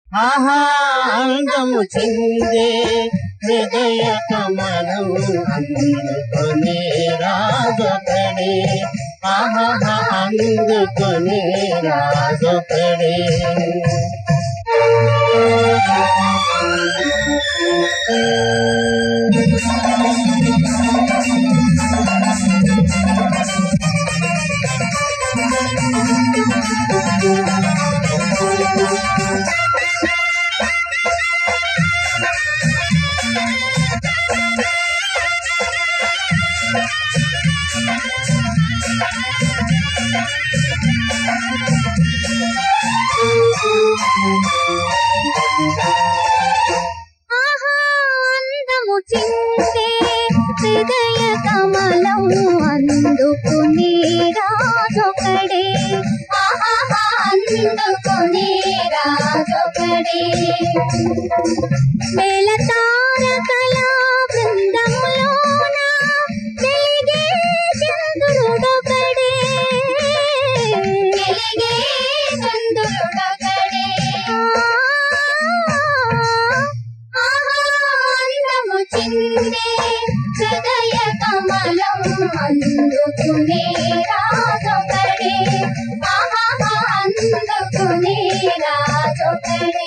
ఆహా అందము చిందే హృదయ కమలం అందుకొని రాజొకడే ఆహా అందుకొని రాజొకడే ఆహా అందము చిందే హృదయ కమలం అందుకుని రాజొకడే ఆహా అందుకుని రాజొకడే వేల తారకల బృందంలోన వెలిగే చంద్రుడొకడే వెలిగే చంద్రుడొకడే ఆనందము చిందే హృదయ కమలం అందుకునే రాజొకడే ఆహా అందుకునే రాజొకడే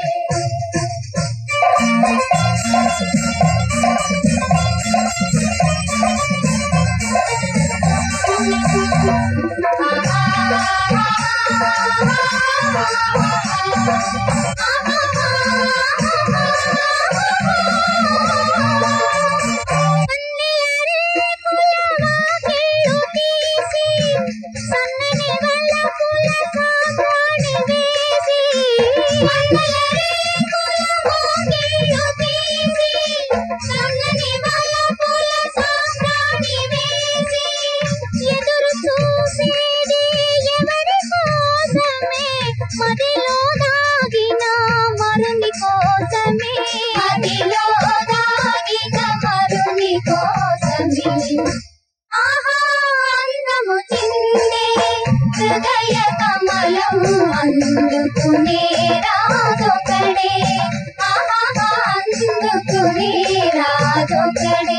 ఎదురు చూసేది ఎవరి కోసమే మదిలో దాగిన మరుని కోసమే మదిలో దాగిన మరుని కోసమే ఆహా అందము చిందే హృదయ కమలం అందుకునే రాజొకడే ఆహా అందుకునే రాజొకడే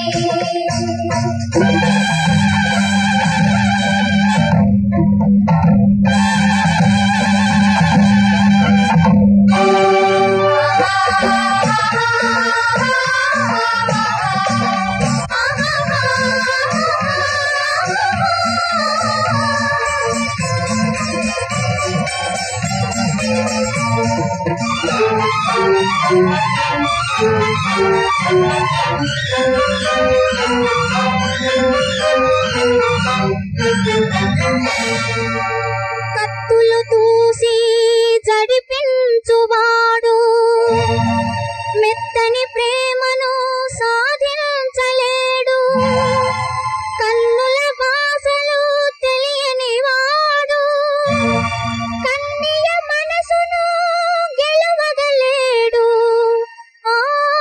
కత్తులు తూసి జడిపించువాడు మెత్తని ప్రేమను సాధించలేడు కన్నుల భాషలు తెలియని వాడు కన్నియ మనసును గెలవగలేడు ఆ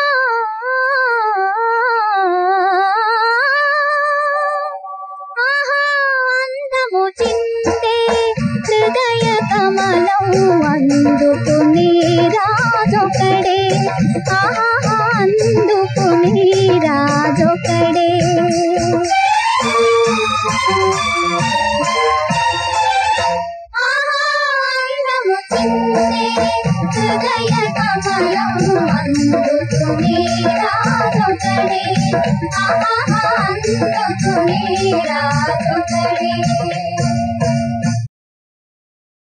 ఆహా అందము చిందే హృదయ కమలం అందుకుని రాజొకడే ఆహా అందుకుని రాజొకడే ఆహా అందము చిందే హృదయ కమలం అందుకుని రాజొకడే ఆహా అందుకుని రాజొకడే